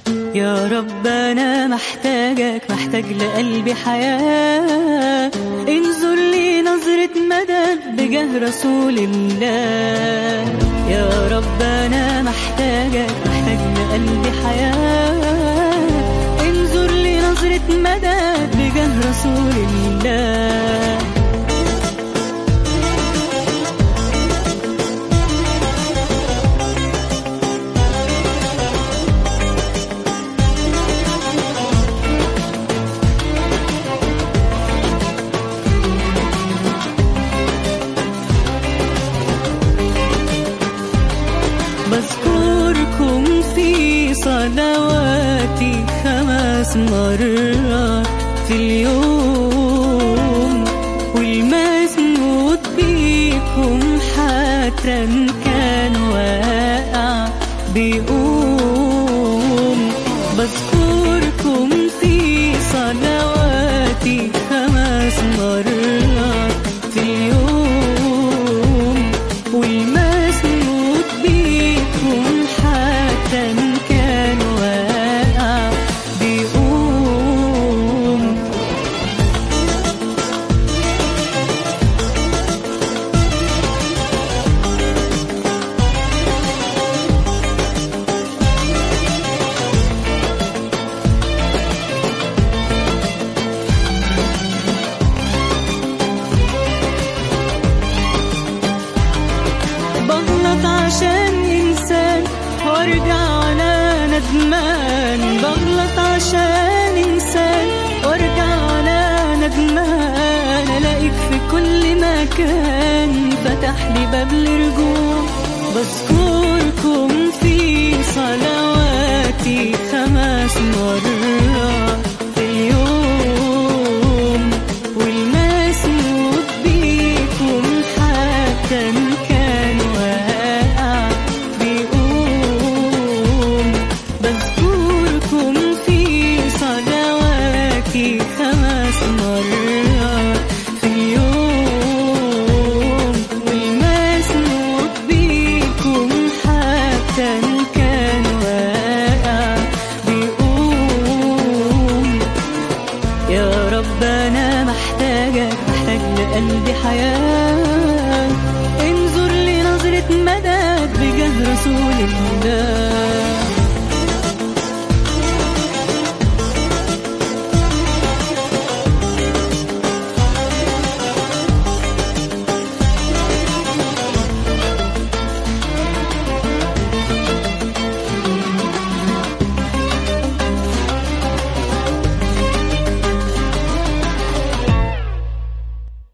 يا رب أنا محتاجك محتاج لقلبي حياة انظر لي نظرة مدد بجاه رسول الله يا رب أنا محتاجك محتاج لقلبي حياة انظر لي نظرة مدد بجاه رسول الله بذكركم في صلواتي خمس مرات في اليوم والمسنود بيكم حتى كان واقع بيقوم بذكركم في صلواتي خمس مرات في اليوم والمسنود بيكم حتى كان واقع بيقوم بغلط عشان إنسان وارجع أنا ندمان بغلط عشان إنسان وارجع أنا ندمان ألاقيك في كل مكان فتح لي باب الرجوع بذكركم في صلواتي خمس مرات في اليوم والمسنود بيكم حتى كان واقع بيقوم بذكركم في صلواتي خمس مرات في اليوم والمسنود بيكم حتى كان واقع بيقوم يا رب أنا محتاجك محتاج لقلبي حياة انظر لي نظرة مدد بجاه رسول الله